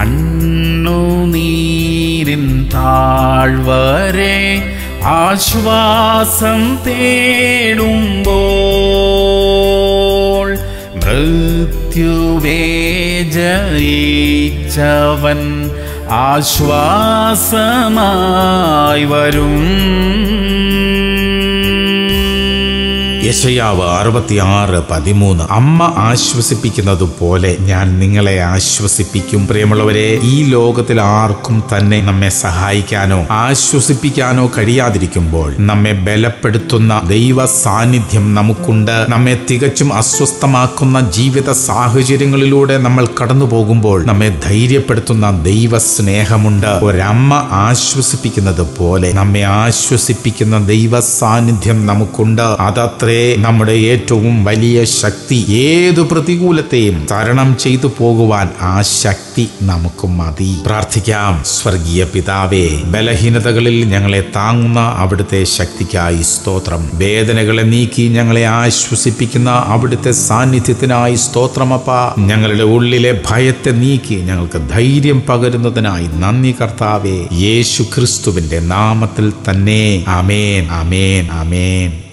കണ്ണുനീരിൻ താഴ്വരെ ആശ്വാസം തേടുമ്പോൾ മൃത്യുവേ ജയിച്ചവൻ ആശ്വാസമായി വരും യശയാവ് അറുപത്തിയാറ് പതിമൂന്ന് അമ്മ ആശ്വസിപ്പിക്കുന്നത് പോലെ ഞാൻ നിങ്ങളെ ആശ്വസിപ്പിക്കും പ്രിയമുള്ളവരെ ഈ ലോകത്തിൽ ആർക്കും തന്നെ നമ്മെ സഹായിക്കാനോ ആശ്വസിപ്പിക്കാനോ കഴിയാതിരിക്കുമ്പോൾ നമ്മെ ബലപ്പെടുത്തുന്ന ദൈവ സാന്നിധ്യം നമുക്കുണ്ട് നമ്മെ തികച്ചും അസ്വസ്ഥമാക്കുന്ന ജീവിത സാഹചര്യങ്ങളിലൂടെ നമ്മൾ കടന്നു പോകുമ്പോൾ നമ്മെ ധൈര്യപ്പെടുത്തുന്ന ദൈവ സ്നേഹമുണ്ട് ഒരമ്മ ആശ്വസിപ്പിക്കുന്നത് പോലെ നമ്മെ ആശ്വസിപ്പിക്കുന്ന ദൈവ സാന്നിധ്യം നമുക്കുണ്ട് അതത്രേ നമ്മുടെ ഏറ്റവും വലിയ ശക്തി ഏതു പ്രതികൂലത്തെയും തരണം ചെയ്തു പോകുവാൻ ആ ശക്തി നമുക്ക് മതി പ്രാർത്ഥിക്കാം സ്വർഗീയ പിതാവേ ബലഹീനതകളിൽ ഞങ്ങളെ താങ്ങുന്ന അവിടുത്തെ ശക്തിക്കായി സ്തോത്രം വേദനകളെ നീക്കി ഞങ്ങളെ ആശ്വസിപ്പിക്കുന്ന അവിടുത്തെ സാന്നിധ്യത്തിനായി സ്തോത്രമപ്പ ഞങ്ങളുടെ ഉള്ളിലെ ഭയത്തെ നീക്കി ഞങ്ങൾക്ക് ധൈര്യം പകരുന്നതിനായി നന്ദി കർത്താവേ യേശു ക്രിസ്തുവിന്റെ നാമത്തിൽ തന്നെ അമേൻ അമേൻ അമേൻ